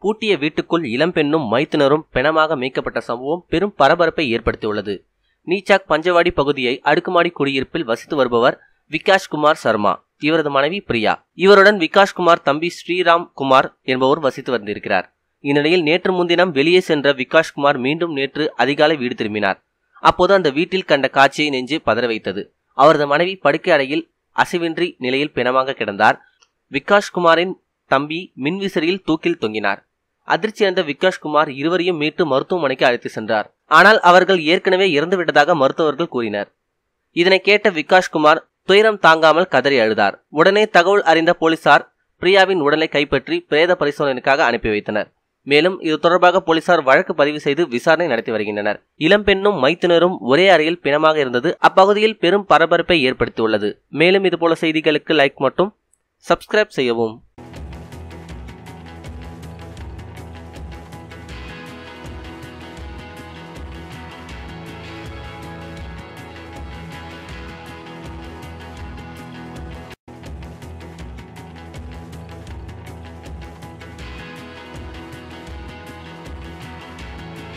பூட்டிய வீட்டுக்குள் இளம்பெண்ணும் மைத்துனரும் பிணமாக மீட்கப்பட்ட சம்பவம் பெரும் பரபரப்பை ஏற்படுத்தியுள்ளது நீச்சாக் பஞ்சவாடி பகுதியை அடுக்குமாடி குடியிருப்பில் வசித்து வருபவர் விகாஷ் குமார் சர்மா இவரது மனைவி பிரியா இவருடன் விகாஷ் குமார் தம்பி ஸ்ரீராம் குமார் என்பவர் வசித்து வந்திருக்கிறார் இந்நிலையில் நேற்று முன்தினம் வெளியே சென்ற விகாஷ் குமார் மீண்டும் நேற்று அதிகாலை வீடு திரும்பினார் அப்போது அந்த வீட்டில் கண்ட காட்சியை நெஞ்சு பதற வைத்தது அவரது மனைவி படுக்கை அறையில் அசைவின்றி நிலையில் பிணமாக கிடந்தார் விகாஷ் குமாரின் தம்பி மின்விசிறியில் தூக்கில் தொங்கினார் அதிர்ச்சியடைந்த விகாஷ் குமார் இருவரையும் மீட்டு மருத்துவமனைக்கு அழைத்து சென்றார் ஆனால் அவர்கள் ஏற்கனவே இறந்துவிட்டதாக மருத்துவர்கள் கூறினர் இதனை கேட்ட விகாஷ் குமார் துயரம் தாங்காமல் கதறி அழுதார் உடனே தகவல் அறிந்த போலீசார் பிரியாவின் உடலை கைப்பற்றி பிரேத பரிசோதனைக்காக அனுப்பி வைத்தனர் மேலும் இது தொடர்பாக போலீசார் வழக்கு பதிவு செய்து விசாரணை நடத்தி வருகின்றனர் இளம்பெண்ணும் மைத்துனரும் ஒரே அறையில் பிணமாக இருந்தது அப்பகுதியில் பெரும் பரபரப்பை ஏற்படுத்தியுள்ளது மேலும் இதுபோல செய்திகளுக்கு லைக் மட்டும் சப்ஸ்கிரைப் செய்யவும்